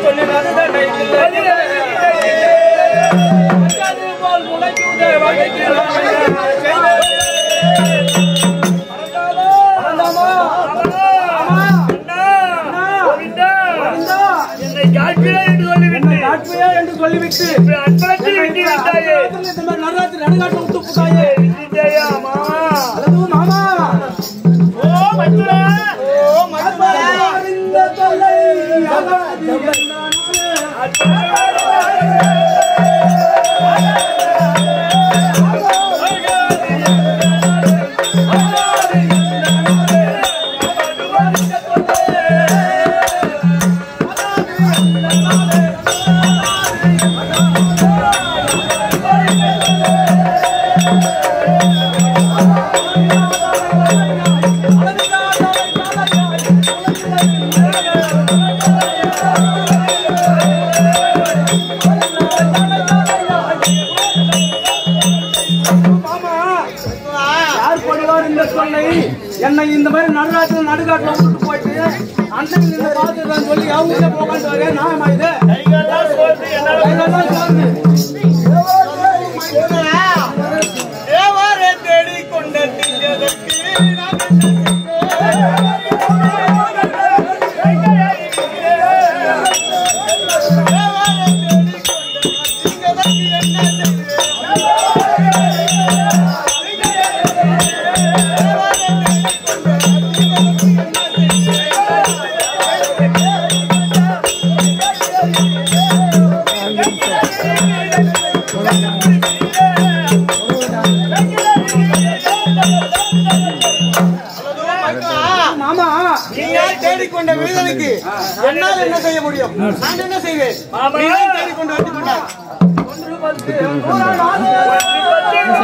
சொன்னேன் அதுதானே இல்லை. மச்சானே போல் முளைக்குதே வகைக்கு என்னை காட்பியா என்று சொல்லிவிட்டு ஆட்மையா என்று சொல்லிவிட்டு அன்பளத்தில் விட்டு விட்டாயே இந்த மாதிரி நடுராத்திரி நடுக்காட்டில் விட்டு போட்டாயே விட்டாயா மாமா அல்லது மாமா ஓ மச்சுரா ஓ மச்சான் இந்த தொல்லை அகதி என்னாலே. மாமா யார் பண்ணுவார் இந்த தொல்லை என்னை இந்த மாதிரி நடுராட்டில் நடுக்காட்டில் விட்டுட்டு போயிட்டு அண்ணன் இந்த பார்த்துதான் சொல்லி அவங்க போகாண்டு வரேன் நான் இது கைகாலாம் சோர்ந்து என்னால கைகாலாம் சோர்ந்து. தேவாரை தேடிக் கொண்ட திங்கதற்கு நான் என்ன மாமா நீங்கள் தேடிக்கொண்ட விடுதலைக்கு என்னால் என்ன செய்ய முடியும் நான் என்ன செய்வேன் மாமா. நீங்கள் தேடிக்கொண்டு வந்து கொண்டார் ஒன்று பத்து நூறாம் நாள்.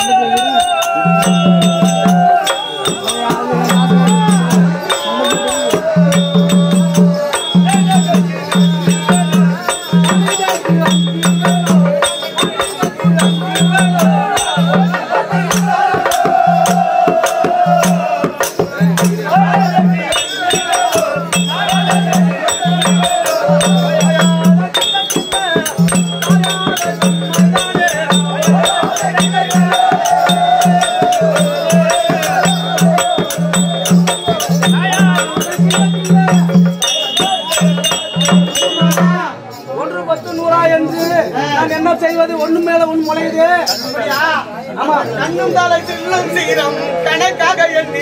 ஒன்று பத்து நூறா என்று நான் என்ன செய்வது ஒண்ணு மேல ஒண்ணு முளையுது ஆமா கண்ணும் தாளை செல்லும் சீரம் கணக்காக எண்ணி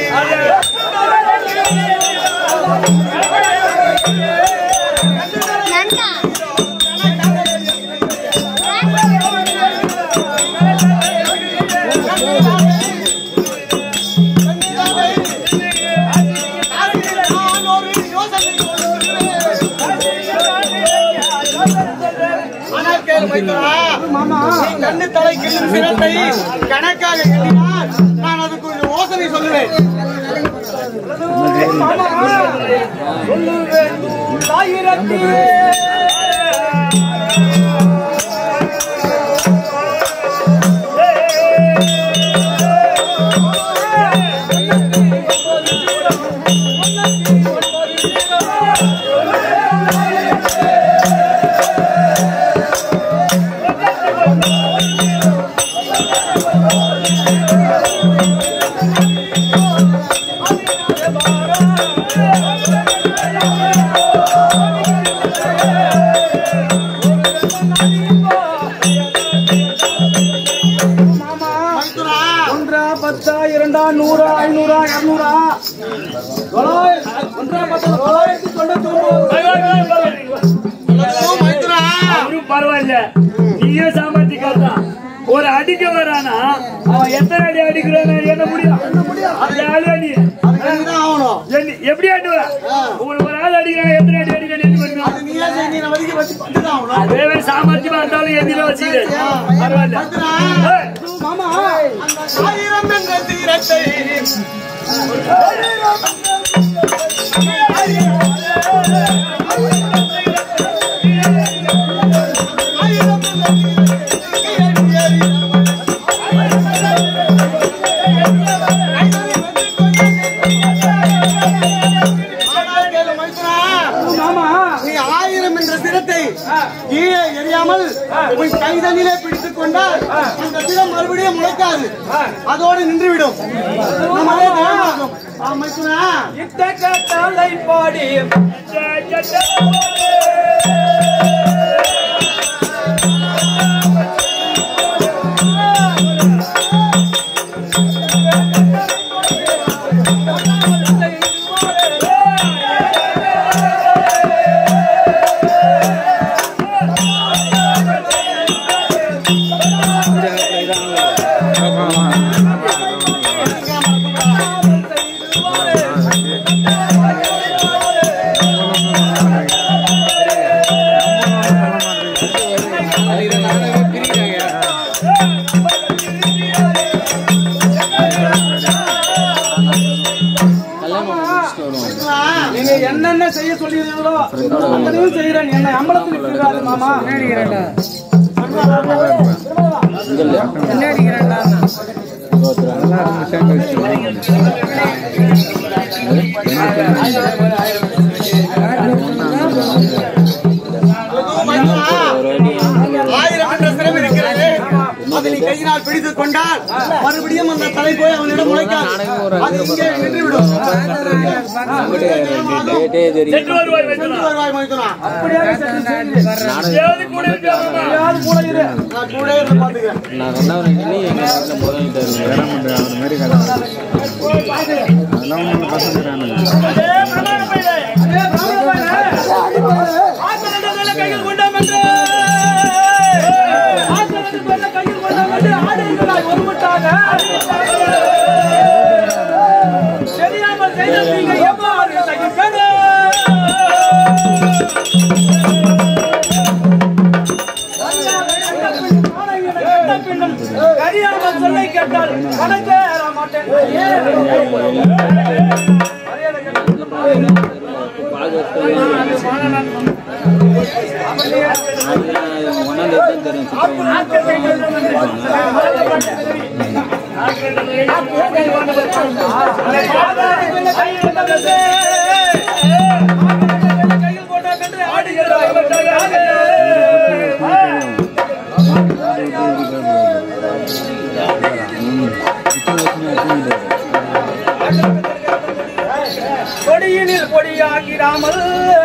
நன்னா நான் ஒரு யோசனை ஆனால் கேளு மைத்தரா மாமா நீ கண்ணு தலை கிள்ளும் சிரத்தை கணக்காக எண்ணினால் நான் அதுக்கு ஒரு யோசனை சொல்லுவேன் மாமா சொல்லுவேன் ஆயிரத்தி மாமா மைத்துரா ஒன்றா பத்தா இரண்டா நூறா ஐநூறா இருநூறா தொள்ளாயிர- ஒன்றா பத்தா தொள்ளாயிரத்தி தொண்ணூத்தி ஒன்பது ஓ மைத்துரா அவரும் பரவாயில்ல நீயும் சாமர்த்தியக்காரன் ஒரு அடிக்க வரானா அவன் எத்தனை அடி அடிக்கிறான் என்ன முடியும் அது ஆளு நீ அதுக்கு நீதான் ஆகணும் என்ன- எப்படி ஆடுவ உங்களுக்கு ஒரு ஆள் அடிக்கிறான் எத்தனை அடி அடிக்கிறான் என்ன பண்ணுவா அது நீயா செஞ்சு நான் வலிக்க வச்சு பண்ணிதான் ஆகணும் அதே சாமர்த்தியமா இருந்தாலும் எந்திர வச்சுக்கிறேன் பரவாயில்ல மைத்துரா ஏய், மாமா அந்த ஆயிரம் என்ற தீரத்தை ஆனால் கேளு மைத்துரா மாமா நீ ஆயிரம் என்ற சிரத்தை உன் கைதனிலே பிடித்துக் கொண்டால் அந்த தினம் மறுபடியும் முளைக்காது அதோடு நின்றுவிடும் நம்மளே தேவனாகும். ஆ, மைத்துனா இத்தக்க தலை பாடி நீங்க என்னென்ன செய்ய சொல்லியிருந்தீங்களோ அத்தனையும் செய்யறேன் என்னை அம்பலத்தில் இருக்கிறாரு மாமா ஆயிரம் என்ற சிரம் இருக்கிறது அதை நீ கையினால் பிடித்துக் கொண்டால் மறுபடியும் அந்த தலை போய் அவனிடம் முளைக்காது அது இங்கே நின்றுவிடும் சென்று வருவாய் வைத்தனா வருவாய் மைத்துனா அப்படியாக சற்று செய்து ஏதாவது கூட இருக்காமா யாரு கூட இரு நான் கூட இருந்து பாத்துக்கிறேன் அதே பிரமாண பையலே அதே பிராமண ஆசனங்களை கையில் கொண்டாம் என்று ஆசிரியர் கையில் கொண்டாங்க ஆடுகிறாய் ஒருமுட்டாக தெரியாமல் செய்த நீங்க எவ்வாறு சகிப்பது அறியாமல் சொல்லை கேட்டால் கணக்கே ஏற மாட்டேன் மரியாதை கையில் போட்டால் என்று ஆடுகிறாய் கொடியினில் கொடியாகிறாமல்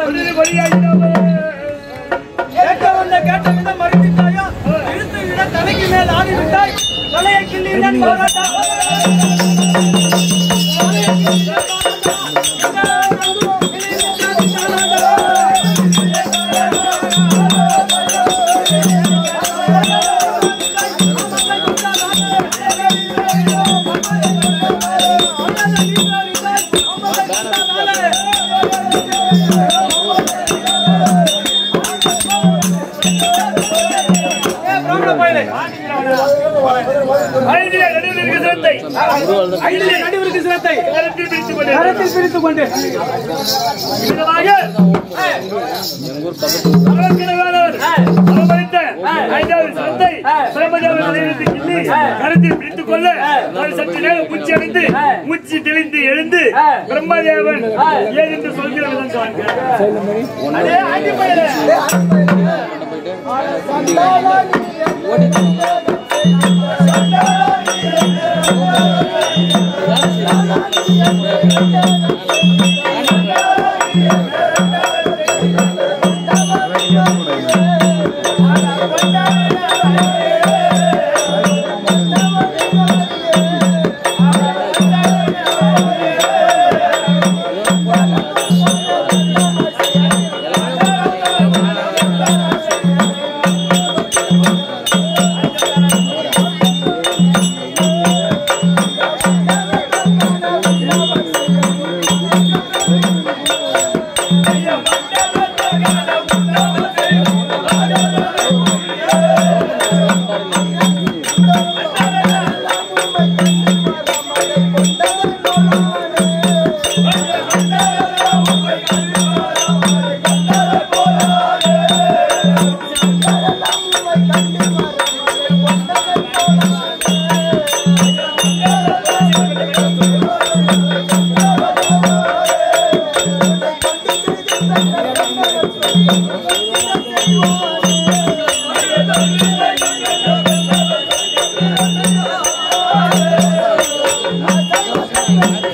கேட்ட வந்த கேட்ட விதம் மறுத்தாயோ இழுத்து விட தலைக்கு மேல் ஆடிவிட்டாய் தலையை கிள்ளினன் பாராட்டா ஐந்திலே நடுவில் இருக்க சிரத்தை ஐந்திலே நடுவிற்கு சிரத்தை கரத்தில் பிடித்துக் கொண்டு கரத்தில் பிரித்துக் கொண்டு விதமாக அவர்கிணவானவர் அவமதித்த ஐந்தாவது சிரத்தை பிரம்மதேவன் தலையிலிருந்து கிள்ளி கரத்தில் பிடித்துக் கொள்ள அவர் சற்று நேரம் மூச்சு அடைந்து மூச்சு தெளிந்து எழுந்து பிரம்மதேவன் ஏன் என்று சொல்கிற விதம் காண்க அதே அடிப்படையில ஆ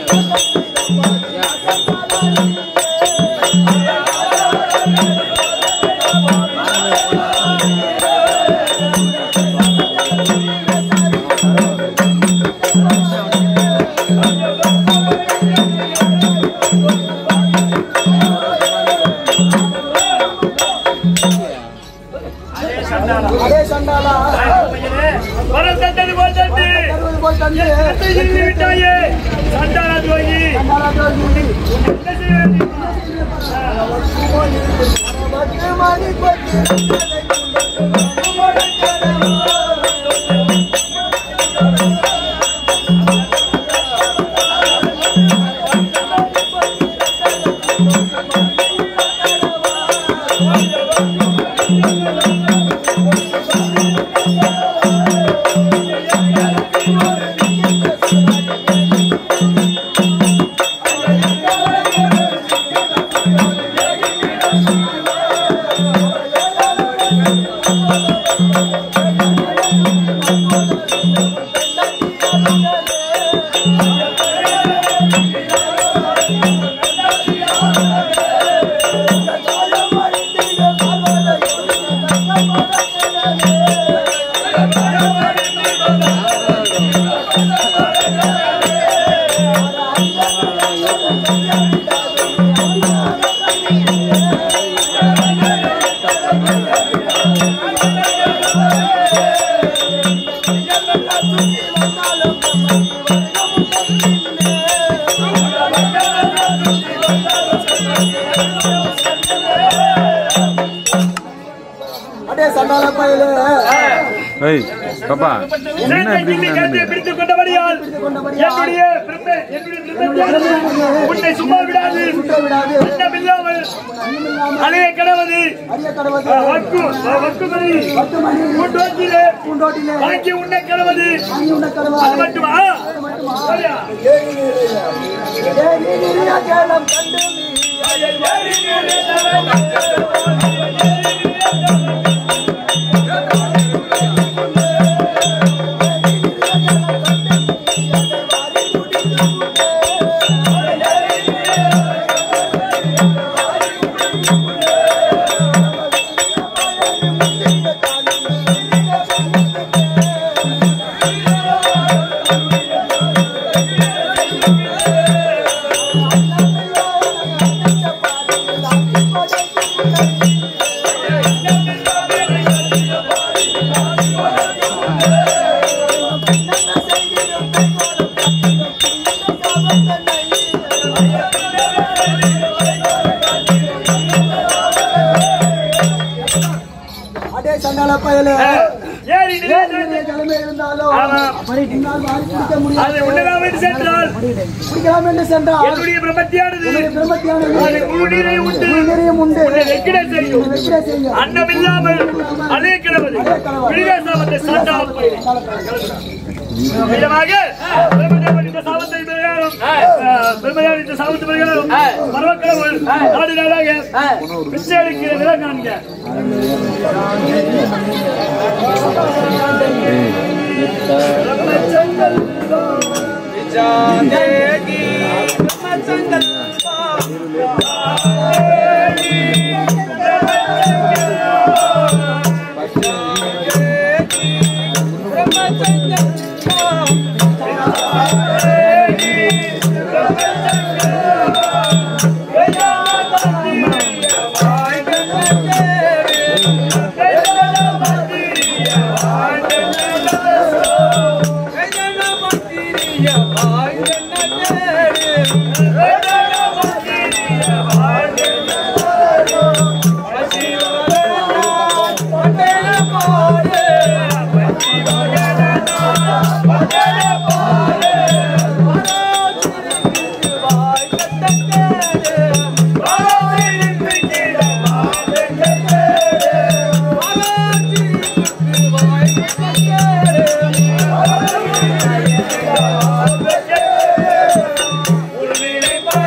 அடே சண்டாளா வரம் தந்தது போல் தந்து தருவது போல் தந்து என்னை இழுத்து விட்டாயே சண்டாள துவங்கி சண்டாளா தோல்வி என்ன செய்ய வேண்டும் பத்து மணி பத்து அடே சண்டாளா பயலே ஏய் பாப்பா என்ன சேத்தை இப்படி கிள்ளி கருத்தை நடக்குது? பிடித்துக் கொண்டபடியால் என்னுடைய பிரம்மை, என்னுடைய பிரம்மத்தியானது உன்னை சும்மா விடாது விடாது அன்னமில்லாமல் அலைய கடவது அரிய கடவுள் வக்கு வக்குமதி பத்து மணி பூண்டோட்டிலே பூண்டோட்டிலே வாங்கி உன்னை கடவது வாங்கி உண்ட கடவுள் அது மட்டுமா சரியா? கேளம் கண்டு அடே சண்டாள பயலே ஏறி நிலை கிழமை இருந்தாலும் ஆமா. உன்னால் வாரி பிடிக்க முடியாது அது உன்னதாம் என்று சென்றால் பிடிக்கலாம் என்று சென்றால் என்னுடைய பிரம்மத்தியானது பிரம்மத்தியானது அது முழுநீரை உண்டு நிறையும் உண்டு உன்னை வெக்கிட செய்யும் வெற்றிட செய்யும் அன்னமில்லாமல் அலைய கிடவது விழுகாசாமத்தை சாட்டாமல் விதமாக பிரம்மதேவன் இந்த சாபத்தை பிரகாரம் பிரம்மதேவன் இந்த சாபத்து பிரகாரம் பரவக்கடவுள் நாடு நாடாக பிச்சை அளிக்கிற நிலை காண்க அடே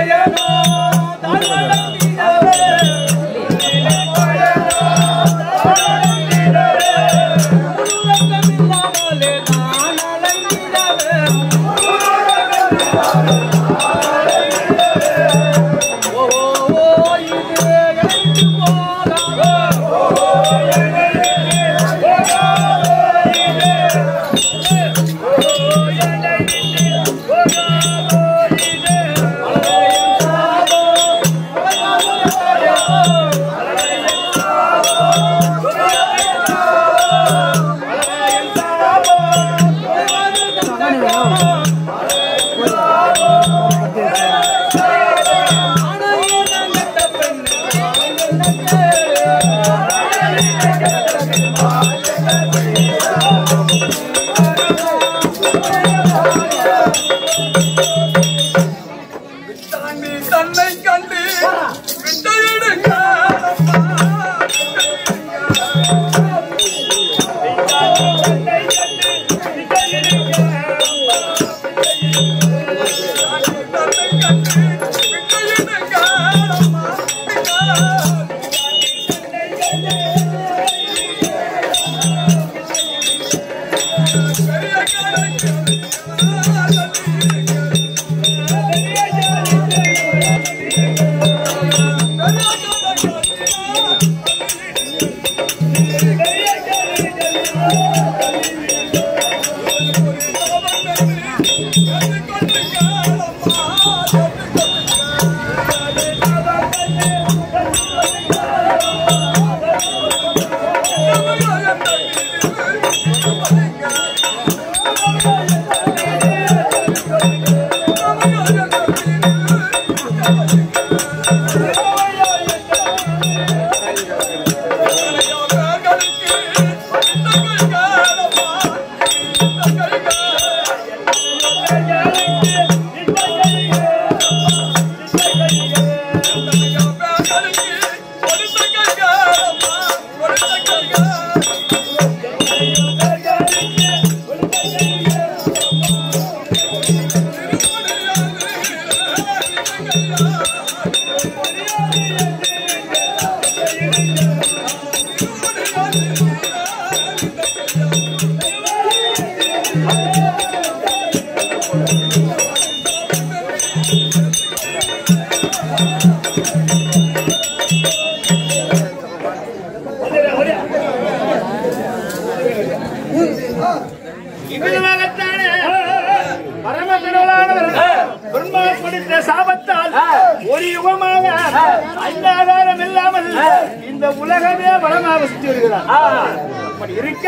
இவ்விதமாகத்தானே பரமபிரவலானவர் பிரம்மா கொடுத்த சாபத்தால் ஒரு யுகமாக அந்த ஆதாரம் இல்லாமல் இந்த உலகமே வளமாக சுற்றி வருகிறார் அப்படி இருக்க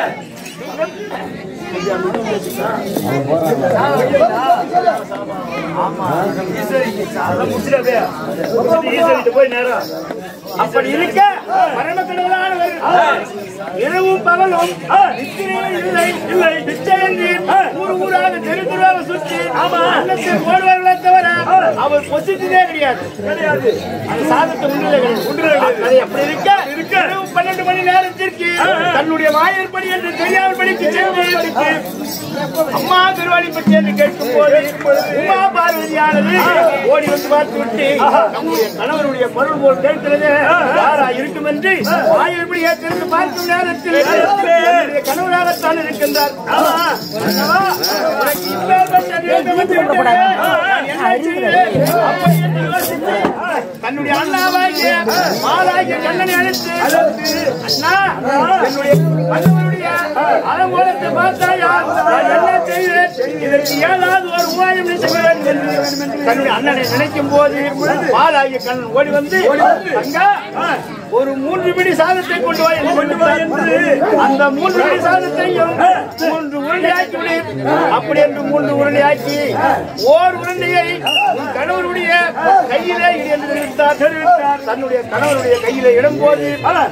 அதை முடிச்சிடாதே. முடிச்சிட்டு ஈஸ்வரிட்ட போய் நேரம் அப்படி இருக்க பரமக்கடவுளானவர் இரவும் பகலும் நித்திரையே இல்லை இல்லை பிச்சையன்றி ஊர் ஊராக தெரு தெருவாக சுற்றி அன்னத்தில் ஓடுவார்களே தவிர அவர் பொசிட்டதே கிடையாது கிடையாது அந்த சாதத்தை உண்டிலே கிடையாது உண்டிலே கிடையாது அது அப்படி இருக்க இருக்க இரவு பன்னெண்டு மணி நேரத்திற்கு தன்னுடைய வாயிற்படி என்று தெரியாமல் படிக்கு சென்று அம்மா திருவாணி பற்றி என்று கேட்கும் போது உமா பார்வதியானது ஓடி வந்து பார்த்து விட்டு நம்முடைய கணவருடைய பொருள் போல் கேட்கிறது யாரா இருக்கும் என்று வாயிற்படி ஏற்றிருந்து பார்க்கும் நேரத்தில் என்னுடைய கணவராகத்தான் இருக்கின்றார் ஆமா, அல்லவா? உனக்கு இப்பேற்பட்ட நேரம் வந்து விட்டது. நான் என்ன செய்வேன்? அப்படி என்று யோசித்து, தன்னுடைய அண்ணாவாகிய மாலாகிய கண்ணனை அழைத்து அண்ணா என்னுடைய கணவருடைய அலங்கோலத்தை பார்த்தாயா நான் என்ன செய்வேன் இதற்கு ஏதாவது ஒரு உபாயம் நீ செய்ய வேண்டும் என்று தன்னுடைய அண்ணனை நினைக்கும் போது மாலாகிய கண்ணன் ஓடி வந்து அங்கா ஒரு மூன்று பிடி சாதத்தை கொண்டு வா என்று கொண்டு வா என்று அந்த மூன்று பிடி சாதத்தையும் மூன்று உருண்டையாக்கி விடு அப்படி என்று மூன்று உருண்டையாக்கி ஓர் உருண்டையை உன் கணவருடைய கையிலே இடு என்று தெரிவித்தார் தெரிவித்தார் தன்னுடைய கணவருடைய கையிலே இடும்போது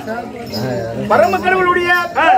பரம கடவுளுடைய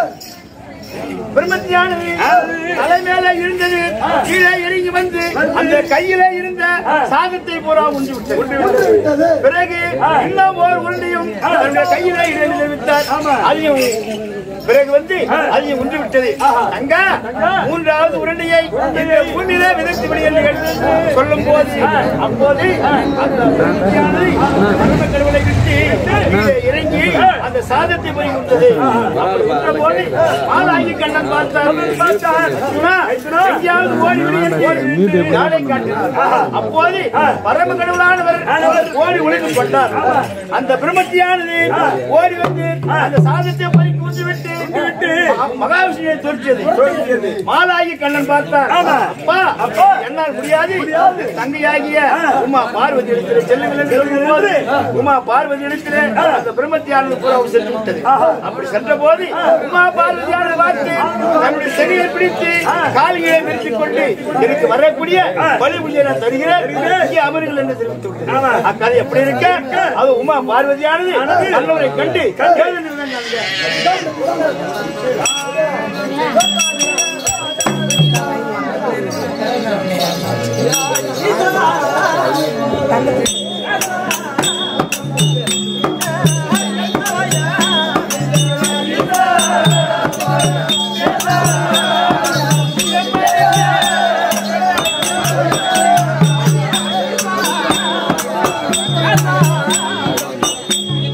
பிரம்மத்தியானது தலை மேல இருந்தது கீழே இறங்கி வந்து அந்த கையிலே இருந்த சாதத்தை பூரா உண்டு விட்டது பிறகு இன்னும் ஒரு உருண்டையும் தன்னுடைய கையிலே இருந்து தெரிவித்தார் அதையும் பிறகு வந்து அதையும் உண்டு விட்டது அங்க மூன்றாவது உருண்டையை இந்த பூமியிலே விதைத்து விடு என்று எழுதி சொல்லும் போது அப்போது அந்த பிரம்மத்தியானது பரம கடவுளை விட்டு கீழே இறங்கி அந்த சாதத்தை போய் உண்டது அப்படி உண்ட போது ஆளாகி கண்ணன் பார்த்தார் பார்த்தார் அர்ஜுனா, எங்கேயாவது ஓடி விடு என்று யாழை காட்டினார் அப்போது பரம கடவுளானவர் ஓடி ஒளிந்து கொண்டார் அந்த பிரம்மத்தியானது ஓடி வந்து அந்த சாதத்தை போய் கூட்டி விட்டு விட்டு மகாவிஷ்ணுவை தோற்றியது மாலாகி கண்ணன் பார்த்தார் அப்பா அப்பா என்னால் முடியாது தங்கையாகிய உமா பார்வதி இடத்திலே செல்லுங்கள் என்று சொல்லும்போது உமா பார்வதி இடத்திலே அந்த பிரம்மத்தியானது பூரா சென்று விட்டது அப்படி சென்ற போது உமா பார்வதியான பார்த்து தன்னுடைய செடியை பிடித்து காலிகளை விரித்துக் கொண்டு எனக்கு வரக்கூடிய பலிபுரியை நான் தருகிறேன் இங்கே அமருங்கள் என்று தெரிவித்து விட்டது அக்கதை எப்படி இருக்க அது உமா பார்வதியானது நல்லவரை கண்டு எழுந்திருந்தாங்க அங்கே.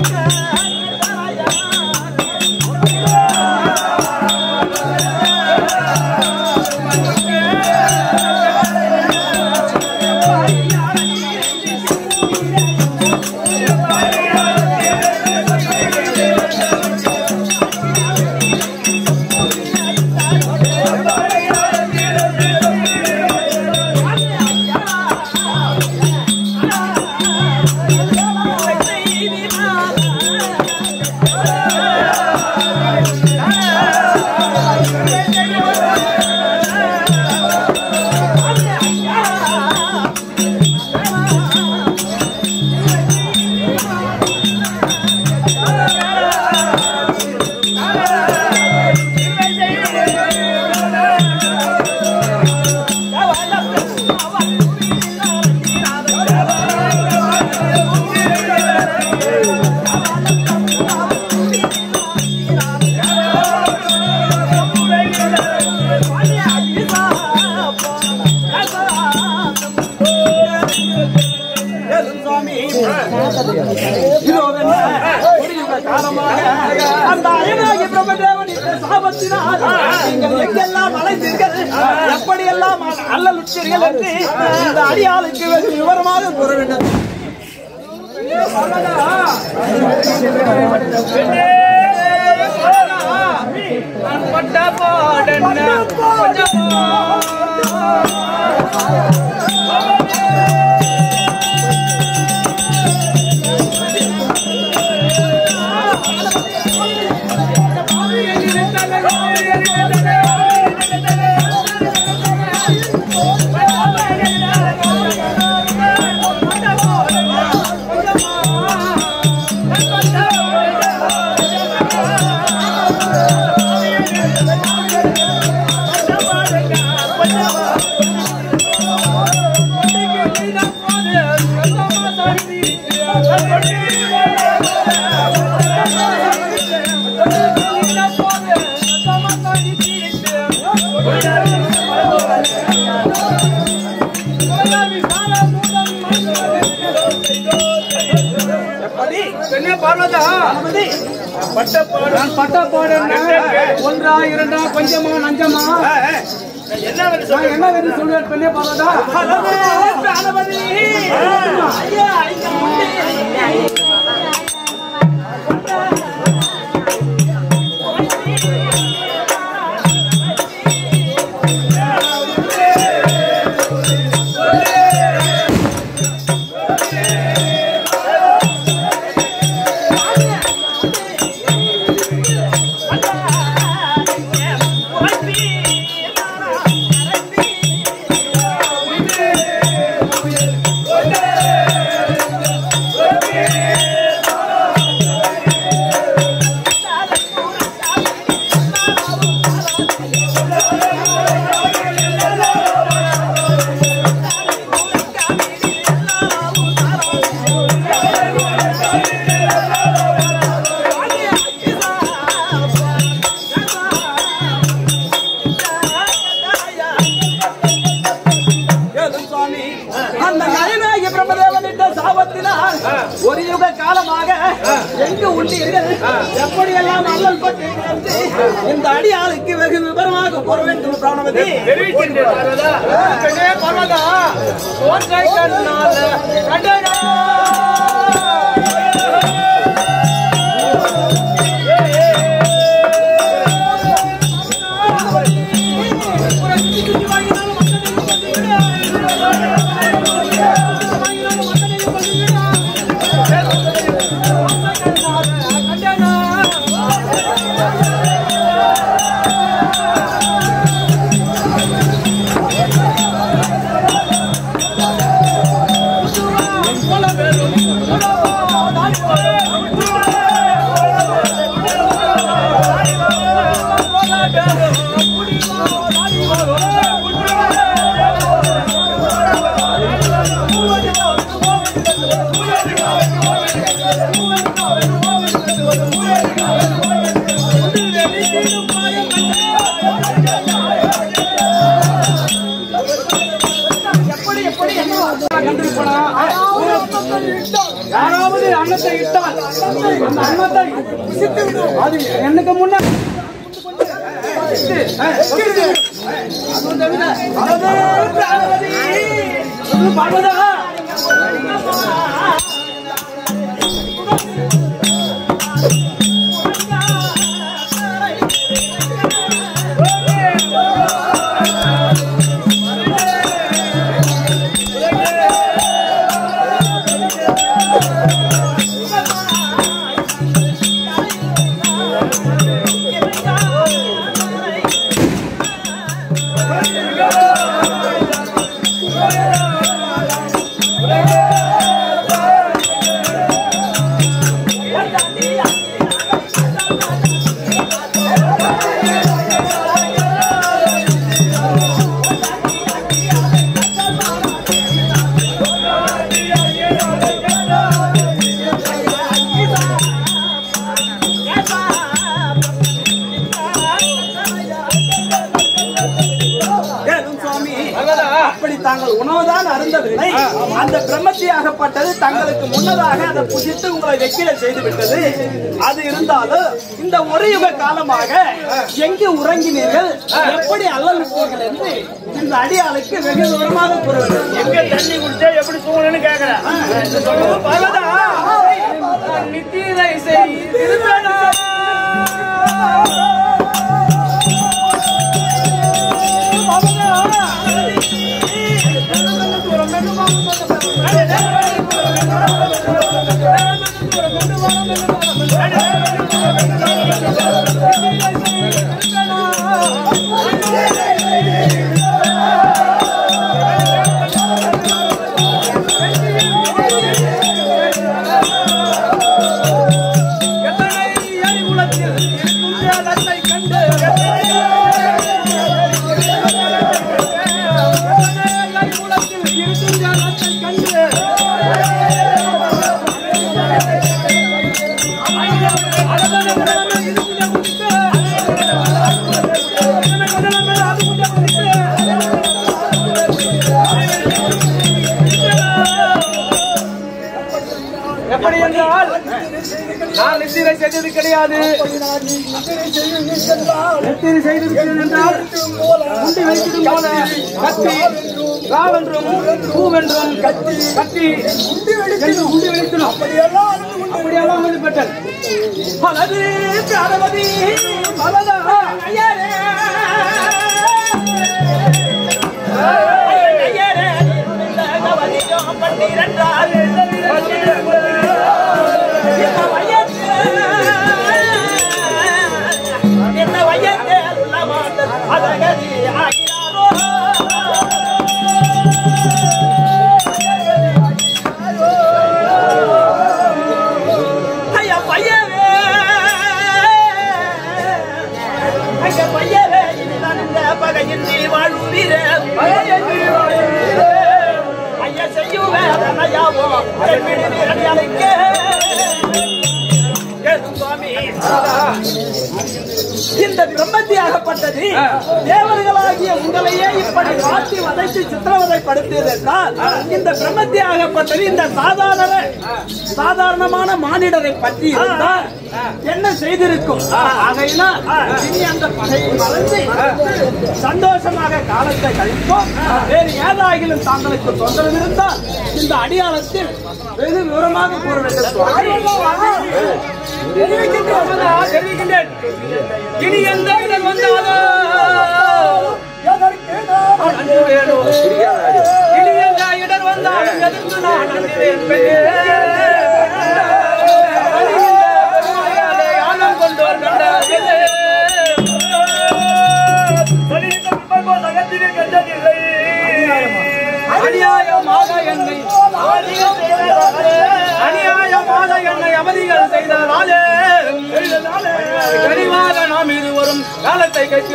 ஆ சுவாமி இதோ என்ன முடிந்த காலமாக அந்த அயனாகி பிரம்மதேவன் இந்த சாபத்தினால் நீங்கள் எங்கெல்லாம் அழைத்தீர்கள் எப்படியெல்லாம் அல்லலுற்றீர்கள் என்று இந்த அடியாளுக்கு வெகு விவரமாக கூற வேண்டும் நான் பட்ட பாடன கொஞ்சமா பெண்ணே பார்வதா நான் பட்ட பாடம் ஒன்றா இரண்டா கொஞ்சமா நஞ்சமா என்ன வந்து நான் என்ன வேறு சொல்வேன் பெண்ணே பார்வதா கணபதி ஐயா இங்க வந்து ஏது சுவாமி அந்த நயனாகிய பிரம்மதேவனிட்ட சாபத்தினால் ஒரு யுக காலமாக எங்கு உள்ளீர்கள் எப்படியெல்லாம் அல்லல் பட்டீர்கள் என்று இந்த அடியாளுக்கு வெகு விவரமாக கூற வேண்டும் பிராணவதி தெரிவிக்கின்றேன் பார்வதா. பெண்ணே பர்வதா ஒன்றை கண்ணால கண்டனா எப்படி எப்படி என்ன கண்டிருப்பனா யாராவது அன்னத்தை இட்டால் அந்த அன்னத்தை புசித்து விடும். அது எனக்கு முன்ன பார்வதா பிரம்மத்தியாகப்பட்டது தங்களுக்கு முன்னதாக அதை புதித்து உங்களை வெக்கிட செய்து விட்டது அது இருந்தாலும் இந்த ஒரு யுக காலமாக எங்கு உறங்கினீர்கள் எப்படி அல்லல் விட்டீர்கள் என்று இந்த அடியாளுக்கு வெகு தூரமாக கூற வேண்டும் எங்க தண்ணி குடிச்சா எப்படி தூங்கணும்னு கேக்குறேன் பகவதா நித்திரை செய்திருப்பேனா எப்படி என்றால் நான் நித்திரை செய்தது கிடையாது நித்திரை செய்திருக்கிறேன் என்றால் உண்டி வைத்தது போல கத்தி ராவென்றும் பூவென்றும் கத்தி கத்தி என்று உண்டி வைக்கணும் அப்படியெல்லாம் வந்து பெற்றல் பலது பிராணவதி பலதா ஐயரே ஐயரே கவனியம் பன்னிரண்டால் என்ன வயது என்ன வயது உள்ளமாந்த அதகதி ஆகிறாரோ ஐயா பையவே ஐயா பையவே இதுதான் இந்த பகையின் நீ வாழ்வீரே ஐயா செய்யுவே ஐயாவோ வீரடி அழைக்க சுவாமி இந்த பிரம்மத்தியாகப்பட்டது தேவர்களாகிய உங்களையே இப்படி மாற்றி வதைத்து சித்திரவதைப்படுத்தியது என்றால் இந்த பிரம்மத்தியாகப்பட்டது இந்த சாதாரண சாதாரணமான மானிடரை பற்றி இருந்தால் என்ன செய்திருக்கும் ஆகையினால் இனி அந்த பகையை மறந்து சந்தோஷமாக காலத்தை கழிப்போம் வேறு ஏதாகிலும் தாங்களுக்கு தொந்தரவு இருந்தால் இந்த அடியாளத்தில் வெகு விவரமாக கூற வேண்டும் சுவாமி. தெரிவிக்கின்றேன் தெரிவிக்கின்றேன் இனி எந்த இடர் வந்தாலோ அன்று வேணும் இனி எந்த இடர் வந்தாலும் எதிர்த்து நான் அன்றிவேன் பெண்ணே. அணிகின்ற பெருமையாலே ஆனம் கொண்டோர் கண்டார்களே. அநியாயமாக என்னை அநியாயமாக என்னை அவதிகள் செய்ததாலே தெளிவாக நாம் இது வரும் காலத்தை கட்டி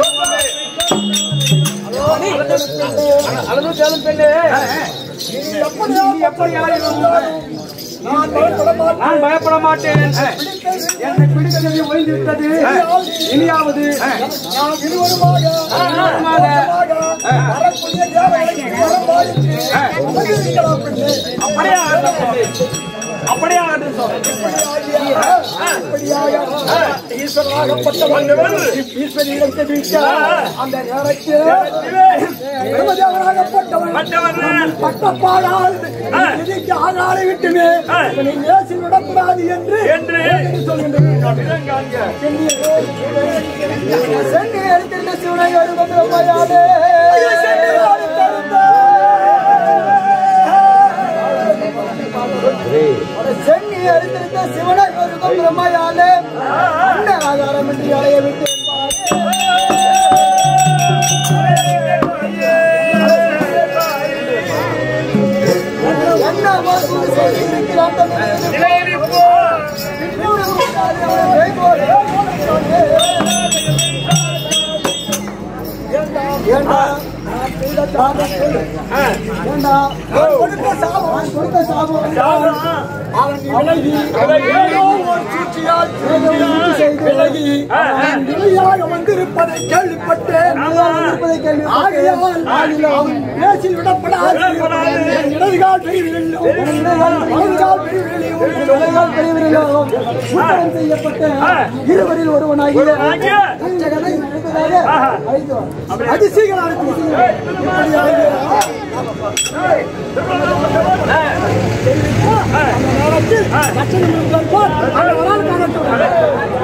அளவு கேளும் பெண்ணே நீ எப்படி ஆயினும் நான் பயப்பட மாட்டேன் என்னை பிடித்தது ஒழிந்து விட்டது இனியாவது இருவருமாக அப்படியே ஆகட்டும் பெண்ணே. அப்படியே ஆகட்டும் ஈஸ்வரனாகப்பட்ட வந்தவர் ஈஸ்வரியிடம் தெரிவித்தார் அந்த நேரத்தில் பிரம்மதேவனாகப்பட்டவன் மற்றவர்கள் பட்டப்பாடால் நிதிக்கு ஆகாரை விட்டுமே இவனை நேசி விடக்கூடாது என்று என்று சென்னி எடுத்திருந்த சிவனை ஒரு பிரம்மையாலே சென்னி எடுத்திருந்த சிவனை ஒரு பிரம்மையாலே அன்ன ஆகாரம் என்று அலைய விட்டு என்ன வாசல் செய்திருக்கிறான் ஏண்டா ஏண்டா அவன் கொடுத்த சாபம் அவன் கொடுத்த சாபம் அவன் விலகி ஏதோ ஒரு சூழ்ச்சியால் சூழ்ச்சி செய்து விலகி அவன் நிலையாக வந்திருப்பதை கேள்விப்பட்டேன் வந்திருப்பதை கேள்விப்பட்டேன் ஆகையால் அவன் பேச்சில் விடப்படாது என் இடதுகால் பெரியவிரலும் வலதுகால் பெரியவிரலையும் என் வலதுகால் பெரியவிரலும் சுத்தம் செய்யப்பட்ட இருவரில் ஒருவனாகிய கஞ்சகனை என்பதாக அழைத்து அதிசயங்கள் அழைத்து